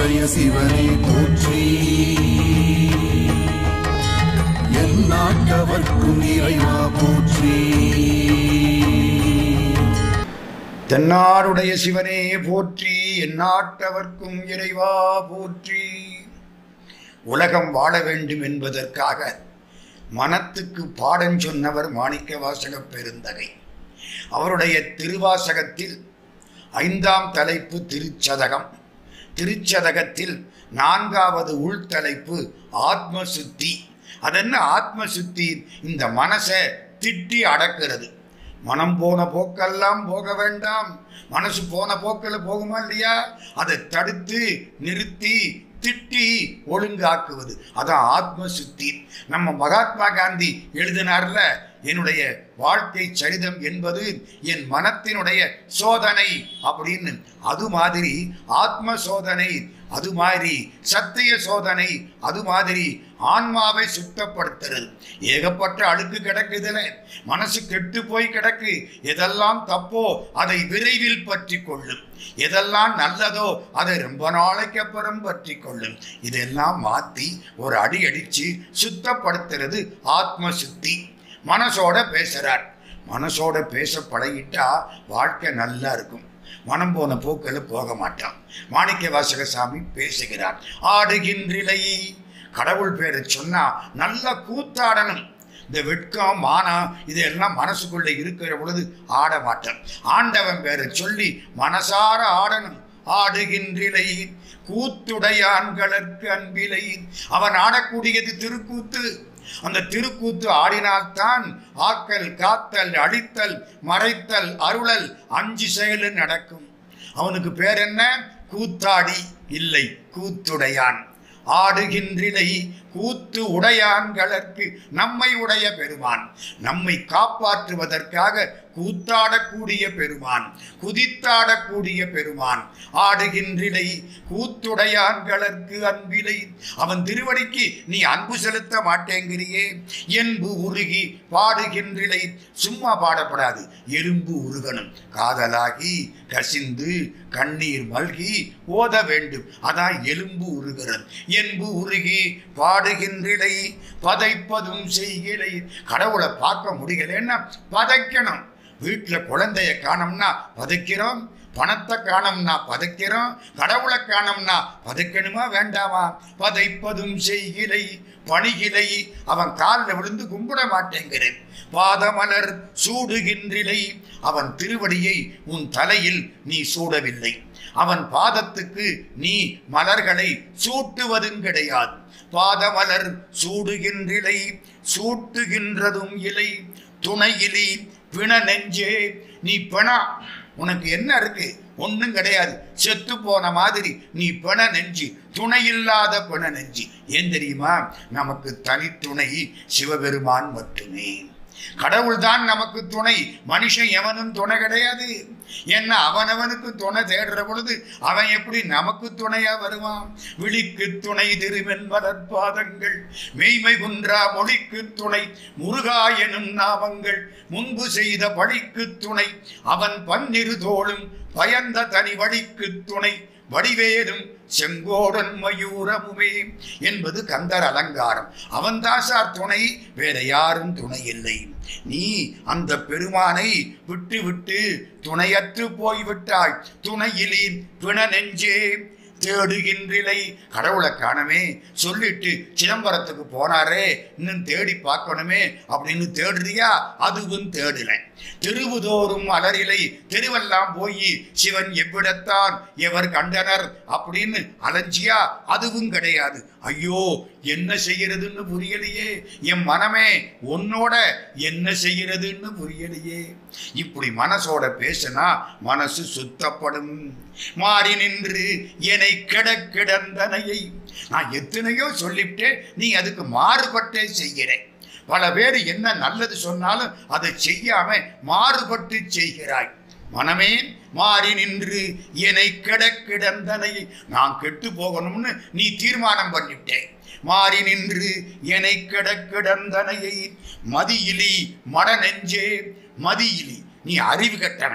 தென்னாடுடைய சிவனே போற்றி எந்நாட்டவர்க்கும் இறைவா போற்றி தென்னாடுடைய சிவனே போற்றி எந்நாட்டவர்க்கும் இறைவா போற்றி உலகம் வாழ வேண்டும் என்பதற்காக மனத்துக்கு பாடம் சொன்னவர் மாணிக்க வாசக பெருந்தகை அவருடைய திருவாசகத்தில் ஐந்தாம் தலைப்பு திருச்சதகம் திருச்சதகத்தில் நான்காவது உள்தலைப்பு ஆத்ம சுத்தி அதென்ன ஆத்ம சுத்தி இந்த மனசை திட்டி அடக்கிறது மனம் போன போக்கெல்லாம் போக வேண்டாம் மனசு போன போக்கில் போகுமா இல்லையா அதை தடுத்து நிறுத்தி திட்டி ஒழுங்காக்குவது அதான் ஆத்ம சுத்தி நம்ம மகாத்மா காந்தி எழுதினார்ல என்னுடைய வாழ்க்கை சரிதம் என்பது என் மனத்தினுடைய சோதனை அப்படின்னு அது மாதிரி ஆத்ம சோதனை அது மாதிரி சத்திய சோதனை அது மாதிரி ஆன்மாவை சுத்தப்படுத்துறது ஏகப்பட்ட அழுக்கு கிடக்குதுல மனசு கெட்டு போய் கிடக்கு எதெல்லாம் தப்போ அதை விரைவில் பற்றி கொள்ளும் எதெல்லாம் நல்லதோ அதை ரொம்ப நாளைக்கு அப்புறம் பற்றி கொள்ளும் இதெல்லாம் மாத்தி ஒரு அடி அடிச்சு சுத்தப்படுத்துறது ஆத்ம சுத்தி மனசோட பேசுறார் மனசோட பேச பழகிட்டா வாழ்க்கை நல்லா இருக்கும் மனம் போன போக்கில் போக மாட்டான் மாணிக்க வாசக சாமி பேசுகிறார் ஆடுகின்றிலை கடவுள் பேரை சொன்னா நல்லா கூத்தாடணும் இந்த வெட்கம் மானம் இதெல்லாம் மனசுக்குள்ள இருக்கிற பொழுது ஆட மாட்டேன் ஆண்டவன் பேரை சொல்லி மனசார ஆடணும் ஆடுகின்றிலை கூத்துடையான்களற்கு அன்பிலை அவன் ஆடக்கூடியது திருக்கூத்து அந்த திருக்கூத்து ஆடினால்தான் ஆக்கல் காத்தல் அழித்தல் மறைத்தல் அருளல் அஞ்சு செயலும் நடக்கும் அவனுக்கு பேர் என்ன கூத்தாடி இல்லை கூத்துடையான் ஆடுகின்றிலை கூத்து உடையான்களற்கு நம்மை உடைய பெருமான் நம்மை காப்பாற்றுவதற்காக கூத்தாடக்கூடிய பெருமான் குதித்தாடக்கூடிய பெருமான் ஆடுகின்றிலை கூத்துடையான்களற்கு அன்பிலை அவன் திருவடிக்கு நீ அன்பு செலுத்த மாட்டேங்கிறியே என்பு உருகி பாடுகின்றிலை சும்மா பாடப்படாது எறும்பு உருகணும் காதலாகி கசிந்து கண்ணீர் மல்கி ஓத வேண்டும் அதான் எலும்பு உருகிறது என்பு உருகி பாடுகின்றிலை பதைப்பதும் செய்கிலை கடவுளை பார்க்க முடியலன்னா பதைக்கணும் வீட்டில் குழந்தைய காணோம்னா பதைக்கிறோம் பணத்தை காணோம்னா பதைக்கிறோம் கடவுளை காணோம்னா பதைக்கணுமா வேண்டாமா பதைப்பதும் செய்கிலை பணிகிலை அவன் காலில் விழுந்து கும்பிட மாட்டேங்கிறேன் பாதமலர் சூடுகின்றிலை அவன் திருவடியை உன் தலையில் நீ சூடவில்லை அவன் பாதத்துக்கு நீ மலர்களை சூட்டுவதும் கிடையாது பாதமலர் சூடுகின்றிலை சூட்டுகின்றதும் இலை துணையிலி பிண நெஞ்சே நீ பிணா உனக்கு என்ன இருக்கு ஒன்றும் கிடையாது செத்து போன மாதிரி நீ பிண நெஞ்சு துணை இல்லாத பிண நெஞ்சு ஏன் தெரியுமா நமக்கு தனித்துணை சிவபெருமான் மட்டுமே கடவுள் தான் நமக்கு துணை மனுஷன் எவனும் துணை கிடையாது என்ன அவனவனுக்கு துணை தேடுற பொழுது அவன் எப்படி நமக்கு துணையா வருவான் விழிக்கு துணை திருமென்பதற்பாதங்கள் மெய்மை குன்றா மொழிக்கு துணை முருகா எனும் நாமங்கள் முன்பு செய்த பழிக்கு துணை அவன் பன்னிரு தோளும் பயந்த தனி வழிக்கு துணை வடிவேலும் செங்கோடன் மயூரமுமே என்பது கந்தர் அலங்காரம் அவன்தான் சார் துணை வேற யாரும் துணை இல்லை நீ அந்த பெருமானை விட்டு விட்டு துணையற்று போய்விட்டாய் துணையிலி பிண நெஞ்சே தேடுகின்றிலை கடவுளை காணமே சொல்லிட்டு சிதம்பரத்துக்கு போனாரே இன்னும் தேடி பார்க்கணுமே அப்படின்னு தேடுறியா அதுவும் தேடல தெருவுதோறும் அலறிலை தெருவெல்லாம் போய் சிவன் எவ்விடத்தான் எவர் கண்டனர் அப்படின்னு அலைஞ்சியா அதுவும் கிடையாது ஐயோ என்ன செய்யறதுன்னு புரியலையே என் மனமே உன்னோட என்ன செய்யறதுன்னு புரியலையே இப்படி மனசோட பேசினா மனசு சுத்தப்படும் மாறி நின்று என்னை கிட கிடந்தனையை நான் எத்தனையோ சொல்லிவிட்டே நீ அதுக்கு மாறுபட்டே செய்கிறேன் பல பேர் என்ன நல்லது சொன்னாலும் அதை செய்யாம மாறுபட்டு செய்கிறாய் மனமே மாறி நின்று என்னை கிட கிடந்தனையை நான் கெட்டு போகணும்னு நீ தீர்மானம் பண்ணிவிட்டே மாறி நின்று என்னை கிட கிடந்தனையை மதியிலி மட நெஞ்சே மதியிலி நீ அறிவு கட்டவன்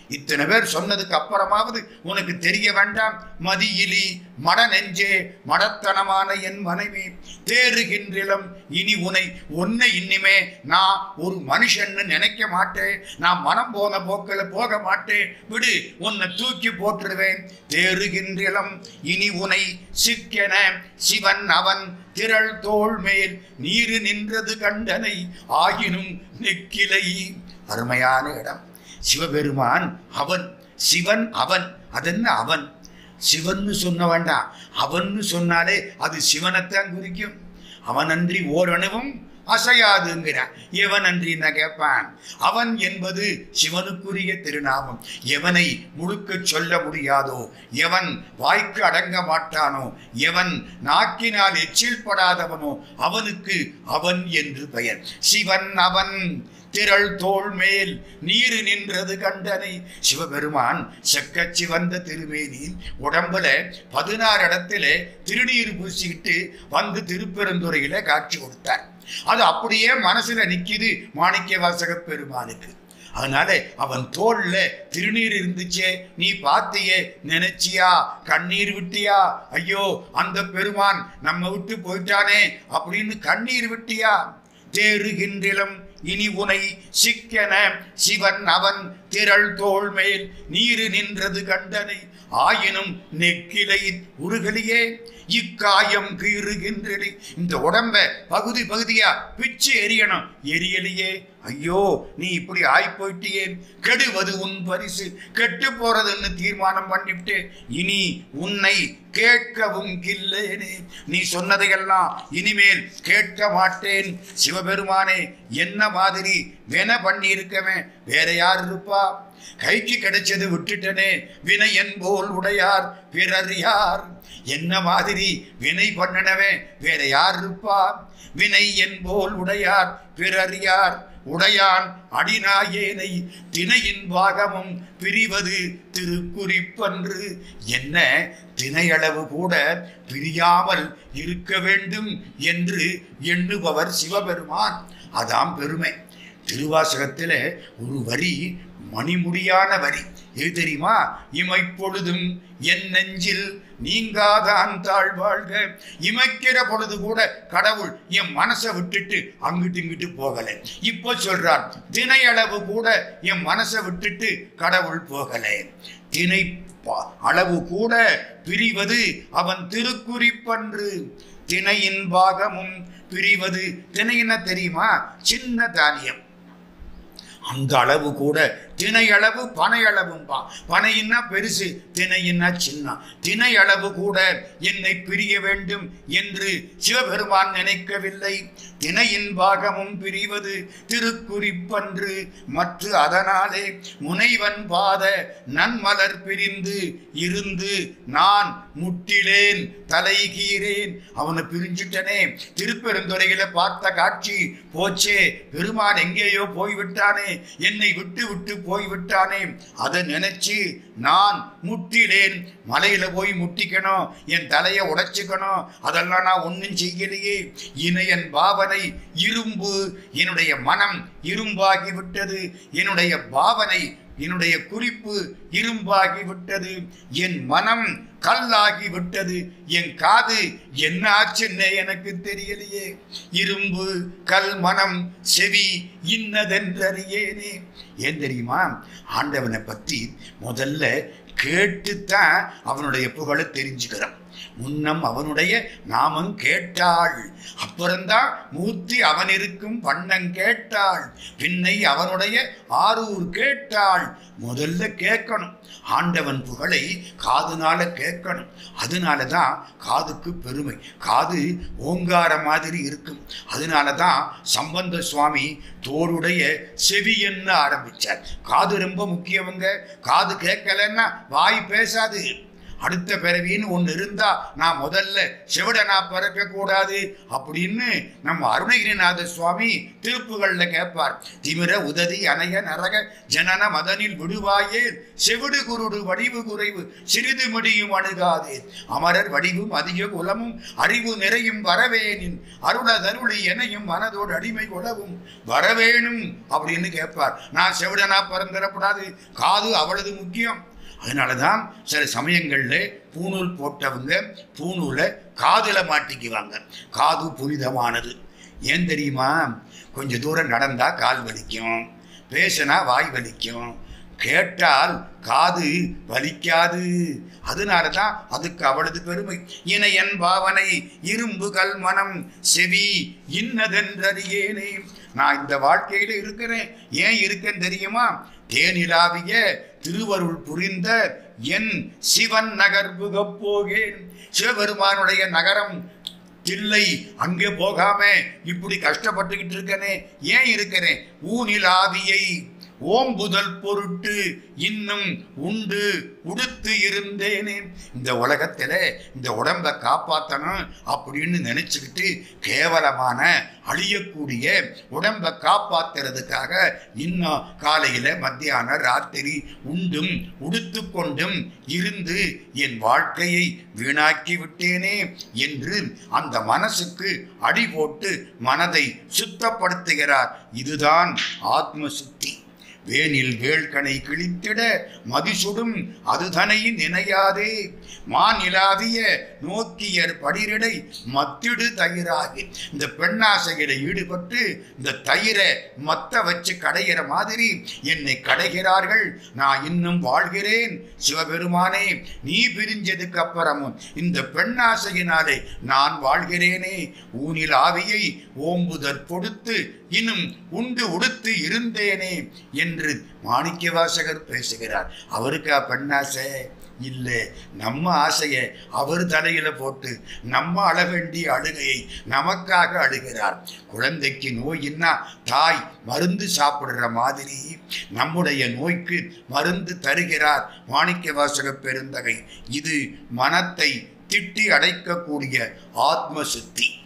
இத்தனை பேர் சொன்னதுக்கு அப்புறமாவது உனக்கு தெரிய வேண்டாம் மதியிலி மட நெஞ்சே மடத்தனமான என் மனைவி தேறுகின்றிலம் இனி உனை உன்னை இன்னிமே நான் ஒரு மனுஷன்னு நினைக்க மாட்டேன் நான் மனம் போன போக்கில் போக மாட்டேன் விடு உன்னை தூக்கி போட்டுருவேன் தேறுகின்றிலம் இனி உனை சிக்கென சிவன் அவன் திரள் தோள் மேல் நீரு நின்றது கண்டனை ஆகினும் நெக்கிலை அருமையான இடம் சிவபெருமான் அவன் சிவன் அவன் அதென்ன அவன் சிவன்னு சொன்ன வேண்டாம் அவன்னு சொன்னாலே அது சிவனைத்தான் குறிக்கும் அவனன்றி ஓரணுவும் அசையாதுங்கிறான் எவன் அன்றி நான் கேட்பான் அவன் என்பது சிவனுக்குரிய திருநாமம் எவனை முழுக்க சொல்ல முடியாதோ எவன் வாய்க்கு அடங்க மாட்டானோ எவன் நாக்கினால் எச்சில் படாதவனோ அவனுக்கு அவன் என்று பெயர் சிவன் அவன் திரள் தோள் மேல் நீரு நின்றது கண்டனை சிவபெருமான் செக்கச் சிவந்த திருமேனி உடம்புல பதினாறு இடத்துல திருநீர் பூசிக்கிட்டு வந்து திருப்பெருந்துறையில காட்சி கொடுத்தார் அது அப்படியே மனசுல நிக்குது மாணிக்க வாசக பெருமானுக்கு அதனால அவன் தோல்ல திருநீர் இருந்துச்சே நீ பார்த்தியே நினைச்சியா கண்ணீர் விட்டியா ஐயோ அந்த பெருமான் நம்ம விட்டு போயிட்டானே அப்படின்னு கண்ணீர் விட்டியா தேறுகின்றிலம் இனி உனை சிக்கென சிவன் அவன் திரள் தோள் மேல் நீரு நின்றது கண்டனை ஆயினும் நெக்கிலை உருகலியே இக்காயம் கீறுகின்றது இந்த உடம்ப பகுதி பகுதியா பிச்சு எரியணும் எரியலையே ஐயோ நீ இப்படி ஆய் போயிட்டியே கெடுவது உன் பரிசு கெட்டு போறதுன்னு தீர்மானம் பண்ணிவிட்டு இனி உன்னை கேட்கவும் கில்லேனே நீ சொன்னதையெல்லாம் இனிமேல் கேட்க மாட்டேன் சிவபெருமானே என்ன மாதிரி வென பண்ணி இருக்கவன் வேற யார் இருப்பா கைக்கு கிடைச்சது விட்டுட்டனே வினையன் போல் உடையார் பிறர் யார் என்ன மாதிரி வினை பண்ணனவன் வேற யார் இருப்பா வினை என் போல் உடையார் பிறர் யார் உடையான் அடிநாயேனை திணையின் பாகமும் பிரிவது திருக்குறிப்பன்று என்ன திணையளவு கூட பிரியாமல் இருக்க வேண்டும் என்று எண்ணுபவர் சிவபெருமான் அதாம் பெருமை திருவாசகத்தில் ஒரு வரி மணிமுடியான வரி எது தெரியுமா இமைப்பொழுதும் என் நெஞ்சில் நீங்காதான் தாழ்வாழ்க இமைக்கிற பொழுது கூட கடவுள் என் மனசை விட்டுட்டு அங்கிட்டு இங்கிட்டு போகல இப்போ சொல்றார் திணையளவு கூட என் மனசை விட்டுட்டு கடவுள் போகல திணை ப- அளவு கூட பிரிவது அவன் திருக்குறிப்பன்று திணையின் பாகமும் பிரிவது திணையின தெரியுமா சின்ன தானியம் அந்த அளவு கூட திணை அளவு பனை அளவும்பா பனையின்னா பெருசு திணையின்னா சின்ன திணை அளவு கூட என்னை பிரிய வேண்டும் என்று சிவபெருமான் நினைக்கவில்லை திணையின் பாகமும் பிரிவது திருக்குறிப்பன்று மற்ற அதனாலே முனைவன் பாத நன்மலர் பிரிந்து இருந்து நான் முட்டிலேன் தலைகீரேன் அவனை பிரிஞ்சுட்டனே திருப்பெருந்துறையில பார்த்த காட்சி போச்சே பெருமான் எங்கேயோ போய்விட்டானே என்னை விட்டு விட்டு போய்விட்டானே அதை நினைச்சு நான் முட்டிலேன் மலையில போய் முட்டிக்கணும் என் தலையை உடைச்சுக்கணும் அதெல்லாம் நான் ஒன்றும் செய்யலையே இணையன் பாவனை இரும்பு என்னுடைய மனம் இரும்பாகி விட்டது என்னுடைய பாவனை என்னுடைய குறிப்பு இரும்பாகி விட்டது என் மனம் கல்லாகி விட்டது என் காது என்ன ஆச்சுன்னு எனக்கு தெரியலையே இரும்பு கல் மனம் செவி இன்னதென்றறியேனே ஏன் தெரியுமா ஆண்டவனை பற்றி முதல்ல கேட்டுத்தான் அவனுடைய புகழை தெரிஞ்சுக்கிறோம் முன்னம் அவனுடைய நாமம் கேட்டாள் அப்புறம்தான் மூர்த்தி அவன் இருக்கும் வண்ணம் கேட்டாள் பின்னை அவனுடைய ஆரூர் கேட்டாள் முதல்ல கேட்கணும் ஆண்டவன் புகழை காதுனால கேட்கணும் அதனால தான் காதுக்கு பெருமை காது ஓங்கார மாதிரி இருக்கும் அதனால தான் சம்பந்த சுவாமி தோளுடைய செவியன்னு ஆரம்பிச்சார் காது ரொம்ப முக்கியவங்க காது கேட்கலன்னா வாய் பேசாது அடுத்த பிறவின்னு ஒன்று இருந்தா நான் முதல்ல செவிடனா பிறக்க கூடாது அப்படின்னு நம்ம அருணகிரிநாத சுவாமி திருப்புகள்ல கேட்பார் திமிர உததி அணைய நரக ஜனன மதனில் விடுவாயே செவிடு குருடு வடிவு குறைவு சிறிது முடியும் அணுகாதே அமரர் வடிவும் அதிக குலமும் அறிவு நிறையும் வரவேனின் அருளதருளி எனையும் மனதோடு அடிமை கொள்ளவும் வரவேணும் அப்படின்னு கேட்பார் நான் செவிடனா பிறந்திடக்கூடாது காது அவ்வளவு முக்கியம் அதனால தான் சில சமயங்களில் பூணூல் போட்டவங்க பூணூலை காதில் மாட்டிக்குவாங்க காது புனிதமானது ஏன் தெரியுமா கொஞ்சம் தூரம் நடந்தா கால் வலிக்கும் பேசினா வாய் வலிக்கும் கேட்டால் காது வலிக்காது அதனால தான் அதுக்கு அவளது பெருமை இணையன் பாவனை இரும்பு கல் மனம் செவி இன்னதென்றறியேனே நான் இந்த வாழ்க்கையில இருக்கிறேன் ஏன் இருக்கேன் தெரியுமா தேனிலாவிய திருவருள் புரிந்த என் சிவன் நகர் புகப் போகேன் சிவபெருமானுடைய நகரம் இல்லை அங்கே போகாம இப்படி கஷ்டப்பட்டுக்கிட்டு இருக்கனே ஏன் இருக்கிறேன் ஊனிலாவியை ஓம்புதல் பொருட்டு இன்னும் உண்டு உடுத்து இருந்தேனே இந்த உலகத்துல இந்த உடம்பை காப்பாற்றணும் அப்படின்னு நினைச்சுக்கிட்டு கேவலமான அழியக்கூடிய உடம்பை காப்பாத்துறதுக்காக இன்னும் காலையில மத்தியானம் ராத்திரி உண்டும் உடுத்து கொண்டும் இருந்து என் வாழ்க்கையை வீணாக்கி விட்டேனே என்று அந்த மனசுக்கு அடி போட்டு மனதை சுத்தப்படுத்துகிறார் இதுதான் ஆத்ம சுத்தி வேனில் வேள்கனை கிழித்திட மதிசுடும் அதுதனை நினையாதே மாநிலாவிய நோக்கியர் படிரிடை மத்திடு தயிராகி இந்த பெண்ணாசையில ஈடுபட்டு இந்த தயிரை மத்த வச்சு கடைகிற மாதிரி என்னை கடைகிறார்கள் நான் இன்னும் வாழ்கிறேன் சிவபெருமானே நீ பிரிஞ்சதுக்கு அப்புறமும் இந்த பெண்ணாசையினாலே நான் வாழ்கிறேனே ஊனில் ஆவியை ஓம்புதற் கொடுத்து இன்னும் உண்டு உடுத்து இருந்தேனே என்று மாணிக்க வாசகர் பேசுகிறார் அவருக்கா பெண்ணாசை இல்லை நம்ம ஆசையை அவர் தலையில போட்டு நம்ம அழ வேண்டிய அழுகையை நமக்காக அழுகிறார் குழந்தைக்கு நோயின்னா தாய் மருந்து சாப்பிடுற மாதிரி நம்முடைய நோய்க்கு மருந்து தருகிறார் மாணிக்க வாசக பெருந்தகை இது மனத்தை திட்டி அடைக்கக்கூடிய ஆத்ம சுத்தி